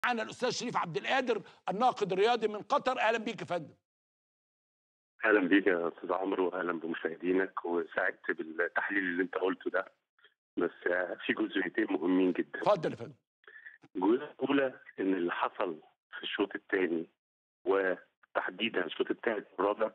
معنا الاستاذ شريف عبد القادر الناقد الرياضي من قطر اهلا بيك يا فندم اهلا بيك يا استاذ عمرو واهلا بمشاهدينك وسعدت بالتحليل اللي انت قلته ده بس في جزئيتين مهمين جدا اتفضل يا فندم الجزئيه الاولى ان اللي حصل في الشوط الثاني وتحديدا الشوط الثالث والرابع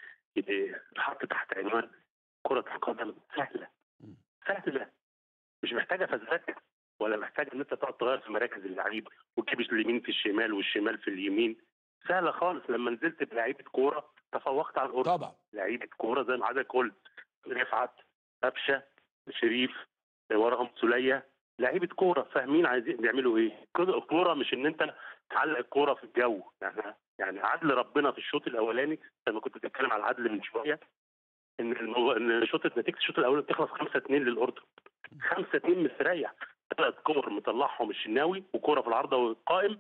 اتحط تحت عنوان كرة القدم سهلة سهلة مش محتاجة فزلكة ولا محتاجة ان انت تقعد تغير في مراكز اللعيب وتجيب اليمين في الشمال والشمال في اليمين سهلة خالص لما نزلت بلعيبة كورة تفوقت على الأردن طبعا لعيبة كورة زي ما حضرتك قلت رفعت قفشة شريف وراهم سلية لعيبة كورة فاهمين عايزين بيعملوا ايه الكورة مش ان انت تعلق الكورة في الجو يعني يعني عدل ربنا في الشوط الاولاني لما كنت بتتكلم على العدل من شويه ان المو... ان شوط نتيجه الشوط الاولاني بتخلص 5 2 للاردن 5 2 مستريح ثلاث كور مطلعهم الشناوي وكوره في العارضه والقائم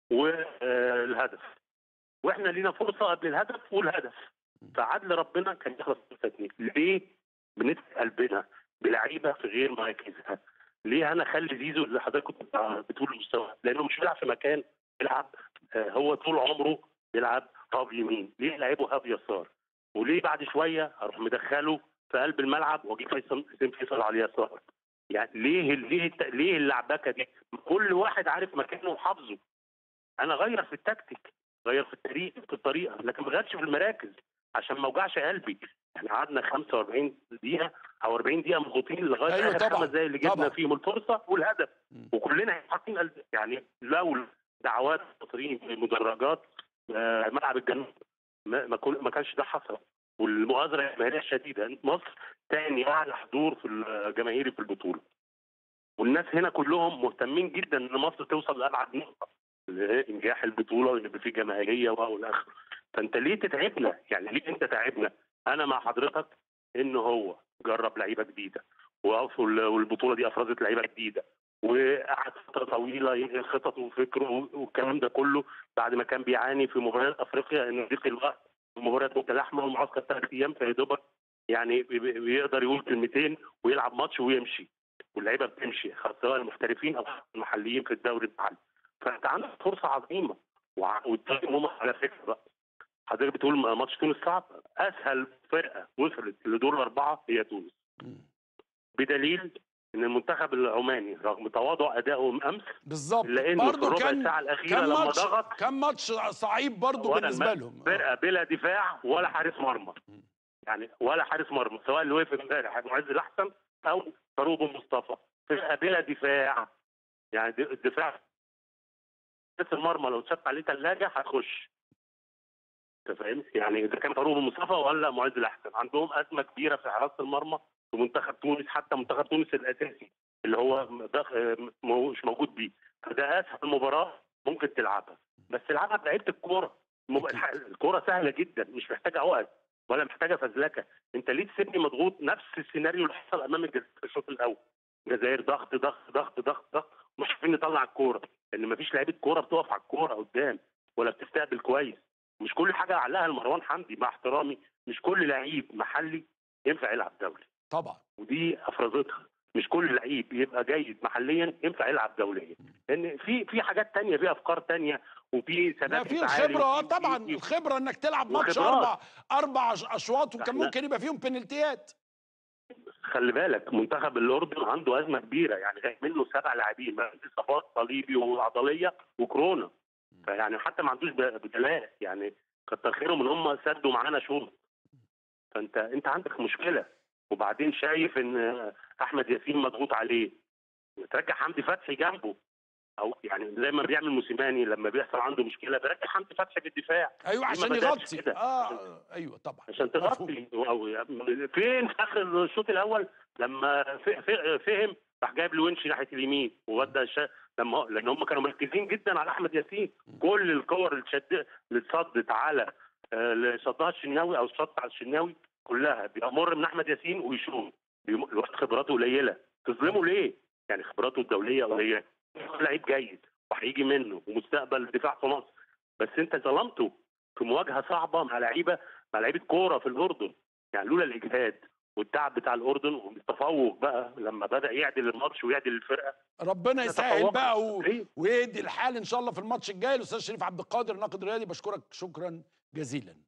والهدف واحنا لينا فرصه قبل الهدف والهدف فعدل ربنا كان يخلص 5 2 ليه بنتعب قلبنا بلعيبه في غير مراكزها ليه انا اخلي زيزو اللي حضرتك كنت بتقول مستوى لانه مش بيلعب في مكان بيلعب هو طول عمره بيلعب هاف يمين ليه لعبه هاف يسار وليه بعد شويه اروح مدخله في قلب الملعب واجيب فيصل حسين فيصل على اليسار يعني ليه ليه ليه اللعبكه دي كل واحد عارف مكانه وحافظه انا غير في التكتيك غير في الطريق في الطريقه لكن ما غيرش في المراكز عشان ما اوجعش قلبي احنا قعدنا 45 دقيقه او 40 دقيقه مضغوطين لغايه أيوة اخر طبعا. خمس دقايق اللي جبنا طبعا. فيهم الفرصه والهدف مم. وكلنا حاطين قلب يعني لو دعوات المصريين في المدرجات آه، ملعب الجنوب ما ما كل- ما كانش ده حصل والمؤازره الجماهيريه الشديده مصر ثاني اعلى حضور في الجماهيري في البطوله والناس هنا كلهم مهتمين جدا ان مصر توصل لابعد نقطه لانجاح البطوله وان يبقى في جماهيريه والى اخره فانت ليه تتعبنا؟ يعني ليه انت تعبنا؟ انا مع حضرتك ان هو جرب لعيبه جديده وقف- والبطوله دي افرزت لعيبه جديده وقعد فتره طويله ينقل خططه وفكره والكلام ده كله بعد ما كان بيعاني في مباريات افريقيا ان ضيق الوقت مباريات متلاحمه والمعسكر ثلاث ايام فيا دوبك يعني بي- بي- بيقدر يقول كلمتين ويلعب ماتش ويمشي واللعيبه بتمشي سواء المحترفين او المحليين في الدوري المحلي فانت عندك فرصه عظيمه وع- والطريق ممر على فكره بقى حضرتك بتقول ماتش تونس صعب اسهل فرقه وصلت لدور الاربعه هي تونس مم. بدليل ان المنتخب العماني رغم تواضع ادائه امس بالظبط الا انه في برضه الربع كان ساعه الاخيره كان لما ماتش ضغط كان ماتش صعيب برضه ولا بالنسبه الم- لهم فرقه بلا دفاع ولا حارس مرمى مم. يعني ولا حارس مرمى سواء اللي وقف امبارح معز الاحسن او فاروق مصطفى فرقه بلا دفاع يعني د- الدفاع حارس المرمى لو اتشط عليه ثلاجه هتخش انت فاهم يعني اذا كان فاروق مصطفى ولا معز الاحسن عندهم ازمه كبيره في حراسه المرمى في منتخب تونس حتى منتخب تونس الاساسي اللي هو دخ- مو- مش موجود بيه فده اسهل مباراه ممكن تلعبها بس العبها بلعيبه الكوره المب- الح- الكوره سهله جدا مش محتاجه عقد ولا محتاجه فزلكه انت ليه تسيبني مضغوط نفس السيناريو اللي حصل امام الجزائر في الشوط الاول الجزائر ضغط ضغط ضغط ضغط ضغط مش عارفين نطلع الكوره لان مفيش لعيبه كوره بتقف على الكوره قدام ولا بتستقبل كويس مش كل حاجه علقها لمروان حمدي مع احترامي مش كل لعيب محلي ينفع يلعب دولي طبعا ودي افرزتها مش كل لعيب يبقى جيد محليا ينفع يلعب دوليا لان في في حاجات تانية في افكار تانية وفي لا ثبات في انفعالي الخبره آه وفي- طبعا في- الخبره انك تلعب ماتش وخبرات. اربع اربع أش- اشواط وكان احنا- ممكن يبقى فيهم بنالتيات خلي بالك منتخب الاردن عنده ازمه كبيره يعني جاي منه سبع لاعبين ما عندوش اصابات صليبي وعضليه وكورونا فيعني حتى ما عندوش ب- بدلاء يعني كتر خيرهم ان هم سدوا معانا شوط فانت انت عندك مشكله وبعدين شايف ان احمد ياسين مضغوط عليه ترجع حمدي فتحي جنبه او يعني زي ما بيعمل موسيماني لما بيحصل عنده مشكله بيرجع حمدي فتحي في الدفاع ايوه ما عشان بدأتش يغطي كده. اه ايوه طبعا عشان مفهوم. تغطي أو فين في اخر الشوط الاول لما ف- ف- فهم راح جايب الونش ناحيه اليمين وودى الش... لما لان هم كانوا مركزين جدا على احمد ياسين كل الكور اللي شد اللي اتصدت على آه، اللي صدها الشناوي او صدت على الشناوي كلها بيمر من احمد ياسين ويشوط بيم- الوقت خبراته قليله تظلمه ليه؟ يعني خبراته الدوليه قليله لعيب جيد وهيجي منه ومستقبل الدفاع في مصر بس انت ظلمته في مواجهه صعبه مع لعيبه مع لعيبه كوره في الاردن يعني لولا الاجهاد والتعب بتاع الاردن والتفوق بقى لما بدا يعدل الماتش ويعدل الفرقه ربنا يسهل تفوقنا. بقى و... إيه؟ ويهدي الحال ان شاء الله في الماتش الجاي الاستاذ شريف عبد القادر ناقد رياضي بشكرك شكرا جزيلا